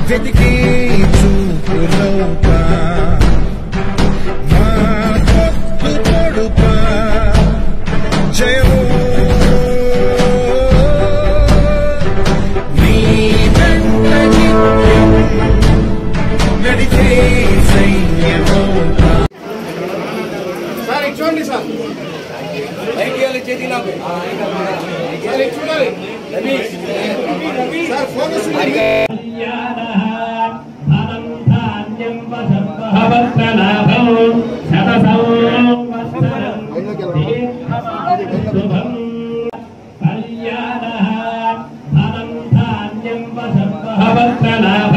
వెతికి చూపులవుతా మా పొత్తు పొడుపా జయము నీ వెంట నిత్యం నడిచే సైన్యమవుతా సార్ ఇటు చూడండి సార్ సార్ ఇటు చూడాలి సార్ ఫోకస్ ఉంది. కళ్యాణ